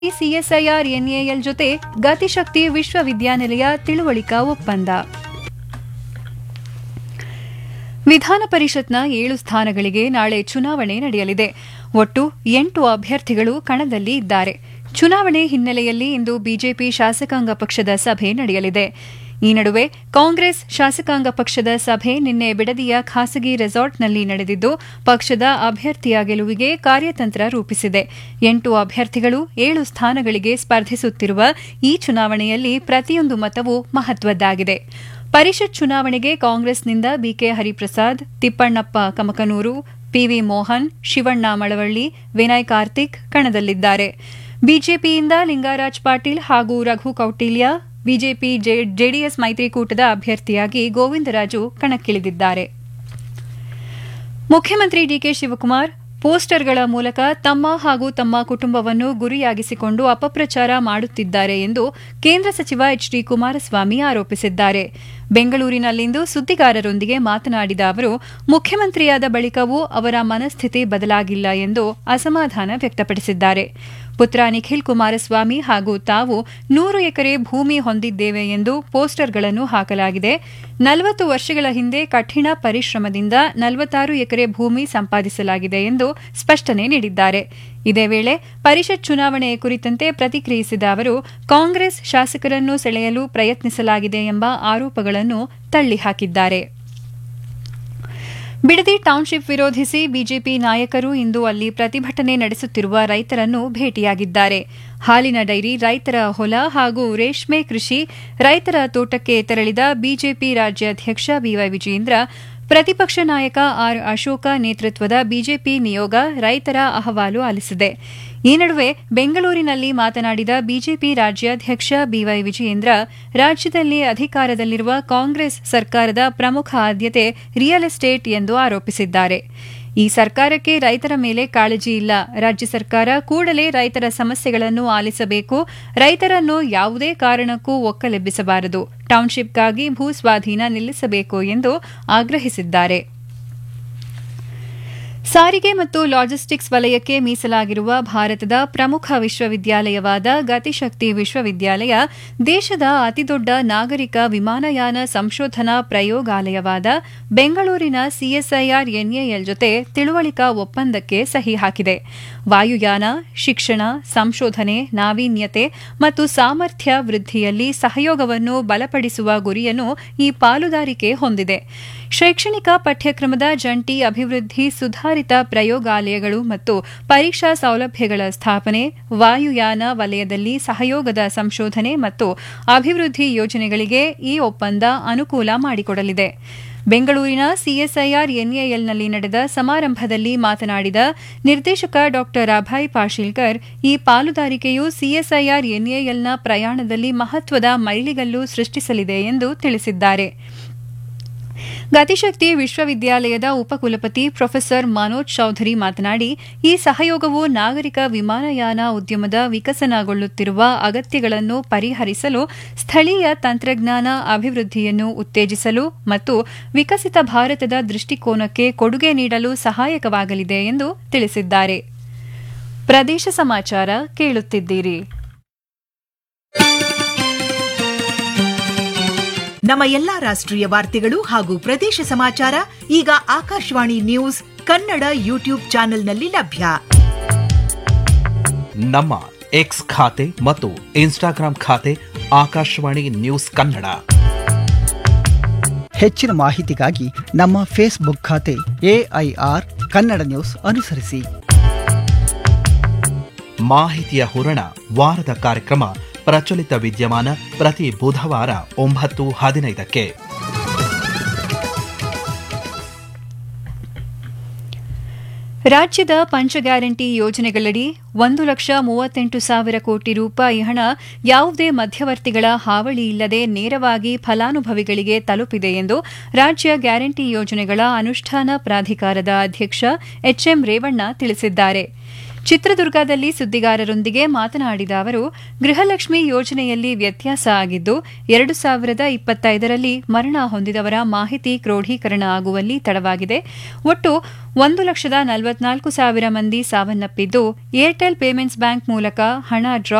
CSIR NAL ಜೊತೆ ಗತಿಶಕ್ತಿ ವಿಶ್ವವಿದ್ಯಾನಿಲಯ ತಿಳುವಳಿಕಾ ಒಪ್ಪಂದ ವಿಧಾನ ಪರಿಷತ್ನ ಏಳು ಸ್ಥಾನಗಳಿಗೆ ನಾಳೆ ಚುನಾವಣೆ ನಡೆಯಲಿದೆ ಒಟ್ಟು ಎಂಟು ಅಭ್ಯರ್ಥಿಗಳು ಕಣದಲ್ಲಿ ಇದ್ದಾರೆ ಚುನಾವಣೆ ಹಿನ್ನೆಲೆಯಲ್ಲಿ ಇಂದು ಬಿಜೆಪಿ ಶಾಸಕಾಂಗ ಪಕ್ಷದ ಸಭೆ ನಡೆಯಲಿದೆ ಈ ನಡುವೆ ಕಾಂಗ್ರೆಸ್ ಶಾಸಕಾಂಗ ಪಕ್ಷದ ಸಭೆ ನಿನ್ನೆ ಬಿಡದಿಯ ಖಾಸಗಿ ರೆಸಾರ್ಟ್ನಲ್ಲಿ ನಡೆದಿದ್ದು ಪಕ್ಷದ ಅಭ್ಯರ್ಥಿಯ ಗೆಲುವಿಗೆ ಕಾರ್ಯತಂತ್ರ ರೂಪಿಸಿದೆ ಎಂಟು ಅಭ್ಯರ್ಥಿಗಳು ಏಳು ಸ್ಥಾನಗಳಿಗೆ ಸ್ಪರ್ಧಿಸುತ್ತಿರುವ ಈ ಚುನಾವಣೆಯಲ್ಲಿ ಪ್ರತಿಯೊಂದು ಮತವೂ ಮಹತ್ವದ್ದಾಗಿದೆ ಪರಿಷತ್ ಚುನಾವಣೆಗೆ ಕಾಂಗ್ರೆಸ್ನಿಂದ ಬಿಕೆ ಹರಿಪ್ರಸಾದ್ ತಿಪ್ಪಣ್ಣಪ್ಪ ಕಮಕನೂರು ಪಿವಿ ಮೋಹನ್ ಶಿವಣ್ಣ ಮಳವಳ್ಳಿ ವಿನಯ್ ಕಾರ್ತಿಕ್ ಕಣದಲ್ಲಿದ್ದಾರೆ ಬಿಜೆಪಿಯಿಂದ ಲಿಂಗರಾಜ್ ಪಾಟೀಲ್ ಹಾಗೂ ರಘು ಕೌಟಿಲ್ಯ ಬಿಜೆಪಿ ಜೆಡಿಎಸ್ ಮೈತ್ರಿಕೂಟದ ಅಭ್ಯರ್ಥಿಯಾಗಿ ಗೋವಿಂದರಾಜು ಕಣಕ್ಕಿಳಿದಿದ್ದಾರೆ ಮುಖ್ಯಮಂತ್ರಿ ಡಿಕೆ ಶಿವಕುಮಾರ್ ಪೋಸ್ಟರ್ಗಳ ಮೂಲಕ ತಮ್ಮ ಹಾಗೂ ತಮ್ಮ ಕುಟುಂಬವನ್ನು ಗುರಿಯಾಗಿಸಿಕೊಂಡು ಅಪಪ್ರಚಾರ ಮಾಡುತ್ತಿದ್ದಾರೆ ಎಂದು ಕೇಂದ್ರ ಸಚಿವ ಎಚ್ ಡಿ ಕುಮಾರಸ್ವಾಮಿ ಆರೋಪಿಸಿದ್ದಾರೆ ಬೆಂಗಳೂರಿನಲ್ಲಿಂದು ಸುದ್ದಿಗಾರರೊಂದಿಗೆ ಮಾತನಾಡಿದ ಅವರು ಮುಖ್ಯಮಂತ್ರಿಯಾದ ಬಳಿಕವೂ ಅವರ ಮನಸ್ಥಿತಿ ಬದಲಾಗಿಲ್ಲ ಎಂದು ಅಸಮಾಧಾನ ವ್ಯಕ್ತಪಡಿಸಿದ್ದಾರೆ ಪುತ್ರ ನಿಖಿಲ್ ಕುಮಾರಸ್ವಾಮಿ ಹಾಗೂ ತಾವು ನೂರು ಎಕರೆ ಭೂಮಿ ಹೊಂದಿದ್ದೇವೆ ಎಂದು ಪೋಸ್ಟರ್ಗಳನ್ನು ಹಾಕಲಾಗಿದೆ ನಲವತ್ತು ವರ್ಷಗಳ ಹಿಂದೆ ಕಠಿಣ ಪರಿಶ್ರಮದಿಂದ ನಲವತ್ತಾರು ಎಕರೆ ಭೂಮಿ ಸಂಪಾದಿಸಲಾಗಿದೆ ಎಂದು ಸ್ಪಷ್ಟನೆ ನೀಡಿದ್ದಾರೆ ಇದೇ ವೇಳೆ ಪರಿಷತ್ ಚುನಾವಣೆ ಕುರಿತಂತೆ ಪ್ರತಿಕ್ರಿಯಿಸಿದ ಅವರು ಕಾಂಗ್ರೆಸ್ ಶಾಸಕರನ್ನು ಸೆಳೆಯಲು ಪ್ರಯತ್ನಿಸಲಾಗಿದೆ ಎಂಬ ಆರೋಪಗಳನ್ನು ತಳ್ಳಿಹಾಕಿದ್ದಾರೆ ಬಿಡದಿ ಟೌನ್ಶಿಪ್ ವಿರೋಧಿಸಿ ಬಿಜೆಪಿ ನಾಯಕರು ಇಂದು ಅಲ್ಲಿ ಪ್ರತಿಭಟನೆ ನಡೆಸುತ್ತಿರುವ ರೈತರನ್ನು ಭೇಟಿಯಾಗಿದ್ದಾರೆ ಹಾಲಿನ ಡೈರಿ ರೈತರ ಹೊಲ ಹಾಗೂ ರೇಷ್ಮೆ ಕೃಷಿ ರೈತರ ತೋಟಕ್ಕೆ ತೆರಳಿದ ಬಿಜೆಪಿ ರಾಜ್ಯಾಧ್ಯಕ್ಷ ಬಿವೈ ವಿಜೇಂದ್ರ ಪ್ರತಿಪಕ್ಷ ನಾಯಕ ಆರ್ ಅಶೋಕ ನೇತೃತ್ವದ ಬಿಜೆಪಿ ನಿಯೋಗ ರೈತರ ಅಹವಾಲು ಆಲಿಸಿದೆ ಈ ನಡುವೆ ಬೆಂಗಳೂರಿನಲ್ಲಿ ಮಾತನಾಡಿದ ಬಿಜೆಪಿ ರಾಜ್ಯಾಧ್ಯಕ್ಷ ಬಿವೈ ವಿಜಯೇಂದ್ರ ರಾಜ್ಯದಲ್ಲಿ ಅಧಿಕಾರದಲ್ಲಿರುವ ಕಾಂಗ್ರೆಸ್ ಸರ್ಕಾರದ ಪ್ರಮುಖ ಆದ್ಯತೆ ರಿಯಲ್ ಎಸ್ಟೇಟ್ ಎಂದು ಆರೋಪಿಸಿದ್ದಾರೆ ಈ ಸರ್ಕಾರಕ್ಕೆ ರೈತರ ಮೇಲೆ ಕಾಳಜಿ ಇಲ್ಲ ರಾಜ್ಯ ಸರ್ಕಾರ ಕೂಡಲೇ ರೈತರ ಸಮಸ್ಯೆಗಳನ್ನು ಆಲಿಸಬೇಕು ರೈತರನ್ನು ಯಾವುದೇ ಕಾರಣಕ್ಕೂ ಒಕ್ಕಲೆಬ್ಬಿಸಬಾರದು ಟೌನ್ಶಿಪ್ಗಾಗಿ ಭೂ ಸ್ವಾಧೀನ ನಿಲ್ಲಿಸಬೇಕು ಎಂದು ಆಗ್ರಹಿಸಿದ್ದಾರೆ ಸಾರಿಗೆ ಮತ್ತು ಲಾಜಿಸ್ಟಿಕ್ಸ್ ವಲಯಕ್ಕೆ ಮೀಸಲಾಗಿರುವ ಭಾರತದ ಪ್ರಮುಖ ವಿಶ್ವವಿದ್ಯಾಲಯವಾದ ಗತಿಶಕ್ತಿ ವಿಶ್ವವಿದ್ಯಾಲಯ ದೇಶದ ಅತಿದೊಡ್ಡ ನಾಗರಿಕ ವಿಮಾನಯಾನ ಸಂಶೋಧನಾ ಪ್ರಯೋಗಾಲಯವಾದ ಬೆಂಗಳೂರಿನ ಸಿಎಸ್ಐಆರ್ ಎನ್ಎಎಲ್ ಜೊತೆ ತಿಳುವಳಿಕಾ ಒಪ್ಪಂದಕ್ಕೆ ಸಹಿ ಹಾಕಿದೆ ವಾಯುಯಾನ ಶಿಕ್ಷಣ ಸಂಶೋಧನೆ ನಾವೀನ್ಯತೆ ಮತ್ತು ಸಾಮರ್ಥ್ಯ ವೃದ್ಧಿಯಲ್ಲಿ ಸಹಯೋಗವನ್ನು ಬಲಪಡಿಸುವ ಗುರಿಯನ್ನು ಈ ಪಾಲುದಾರಿಕೆ ಹೊಂದಿದೆ ಶೈಕ್ಷಣಿಕ ಪಠ್ಯಕ್ರಮದ ಜಂಟಿ ಅಭಿವೃದ್ಧಿ ಸುಧಾರಿತ ಪ್ರಯೋಗಾಲಯಗಳು ಮತ್ತು ಪರೀಕ್ಷಾ ಸೌಲಭ್ಯಗಳ ಸ್ಥಾಪನೆ ವಾಯುಯಾನ ವಲಯದಲ್ಲಿ ಸಹಯೋಗದ ಸಂಶೋಧನೆ ಮತ್ತು ಅಭಿವೃದ್ಧಿ ಯೋಜನೆಗಳಿಗೆ ಈ ಒಪ್ಪಂದ ಅನುಕೂಲ ಮಾಡಿಕೊಡಲಿದೆ ಬೆಂಗಳೂರಿನ ಸಿಎಸ್ಐಆರ್ ಎನ್ಎಎಲ್ನಲ್ಲಿ ನಡೆದ ಸಮಾರಂಭದಲ್ಲಿ ಮಾತನಾಡಿದ ನಿರ್ದೇಶಕ ಡಾ ಅಭಯ್ ಪಾಶೀಲ್ಕರ್ ಈ ಪಾಲುದಾರಿಕೆಯು ಸಿಎಸ್ಐಆರ್ ಎನ್ಎಎಲ್ನ ಪ್ರಯಾಣದಲ್ಲಿ ಮಹತ್ವದ ಮೈಲಿಗಲ್ಲು ಸೃಷ್ಟಿಸಲಿದೆ ಎಂದು ತಿಳಿಸಿದ್ದಾರೆ ಗತಿಶಕ್ತಿ ವಿಶ್ವವಿದ್ಯಾಲಯದ ಉಪಕುಲಪತಿ ಪ್ರೊಫೆಸರ್ ಮನೋಜ್ ಚೌಧರಿ ಮಾತನಾಡಿ ಈ ಸಹಯೋಗವು ನಾಗರಿಕ ವಿಮಾನಯಾನ ಉದ್ಯಮದ ವಿಕಸನಗೊಳ್ಳುತ್ತಿರುವ ಅಗತ್ಯಗಳನ್ನು ಪರಿಹರಿಸಲು ಸ್ಥಳೀಯ ತಂತ್ರಜ್ಞಾನ ಅಭಿವೃದ್ಧಿಯನ್ನು ಉತ್ತೇಜಿಸಲು ಮತ್ತು ವಿಕಸಿತ ಭಾರತದ ದೃಷ್ಟಿಕೋನಕ್ಕೆ ಕೊಡುಗೆ ನೀಡಲು ಸಹಾಯಕವಾಗಲಿದೆ ಎಂದು ತಿಳಿಸಿದ್ದಾರೆ ಪ್ರದೇಶ ಸಮಾಚಾರ ಕೇಳುತ್ತಿದ್ದೀರಿ ನಮ್ಮ ಎಲ್ಲಾ ರಾಷ್ಟ್ರೀಯ ವಾರ್ತೆಗಳು ಹಾಗೂ ಪ್ರದೇಶ ಸಮಾಚಾರ ಈಗ ಆಕಾಶವಾಣಿ ನ್ಯೂಸ್ ಕನ್ನಡ ಯೂಟ್ಯೂಬ್ ಚಾನೆಲ್ನಲ್ಲಿ ಲಭ್ಯ ನಮ್ಮ ಎಕ್ಸ್ ಖಾತೆ ಮತ್ತು ಇನ್ಸ್ಟಾಗ್ರಾಂ ಖಾತೆ ಆಕಾಶವಾಣಿ ನ್ಯೂಸ್ ಕನ್ನಡ ಹೆಚ್ಚಿನ ಮಾಹಿತಿಗಾಗಿ ನಮ್ಮ ಫೇಸ್ಬುಕ್ ಖಾತೆ ಎಐಆರ್ ಕನ್ನಡ ನ್ಯೂಸ್ ಅನುಸರಿಸಿ ಮಾಹಿತಿಯ ಹೂರಣ ವಾರದ ಕಾರ್ಯಕ್ರಮ ಪ್ರಚಲಿತ ವಿದ್ಯಮಾನ ಪ್ರತಿ ಬುಧವಾರ ಒಂಬತ್ತು ಹದಿನೈದಕ್ಕೆ ರಾಜ್ಯದ ಪಂಚ ಗ್ಯಾರಂಟಿ ಯೋಜನೆಗಳಡಿ ಒಂದು ಲಕ್ಷ ಮೂವತ್ತೆಂಟು ಸಾವಿರ ಕೋಟಿ ರೂಪಾಯಿ ಹಣ ಯಾವುದೇ ಮಧ್ಯವರ್ತಿಗಳ ಹಾವಳಿ ಇಲ್ಲದೆ ನೇರವಾಗಿ ಫಲಾನುಭವಿಗಳಿಗೆ ತಲುಪಿದೆ ಎಂದು ರಾಜ್ಯ ಗ್ಯಾರಂಟಿ ಯೋಜನೆಗಳ ಅನುಷ್ಠಾನ ಪ್ರಾಧಿಕಾರದ ಅಧ್ಯಕ್ಷ ಎಚ್ಎಂ ರೇವಣ್ಣ ತಿಳಿಸಿದ್ದಾರೆ ಚಿತ್ರದುರ್ಗದಲ್ಲಿ ಸುದ್ದಿಗಾರರೊಂದಿಗೆ ಮಾತನಾಡಿದ ಅವರು ಗೃಹಲಕ್ಷ್ಮಿ ಯೋಜನೆಯಲ್ಲಿ ವ್ಯತ್ಯಾಸ ಆಗಿದ್ದು ಎರಡು ಸಾವಿರದ ಇಪ್ಪತ್ತೈದರಲ್ಲಿ ಮರಣ ಹೊಂದಿದವರ ಮಾಹಿತಿ ಕ್ರೋಢೀಕರಣ ಆಗುವಲ್ಲಿ ತಡವಾಗಿದೆ ಒಟ್ಟು ಒಂದು ಲಕ್ಷದ ನಲವತ್ನಾಲ್ಕು ಸಾವಿರ ಮಂದಿ ಸಾವನ್ನಪ್ಪಿದ್ದು ಏರ್ಟೆಲ್ ಪೇಮೆಂಟ್ಸ್ ಬ್ಯಾಂಕ್ ಮೂಲಕ ಹಣ ಡ್ರಾ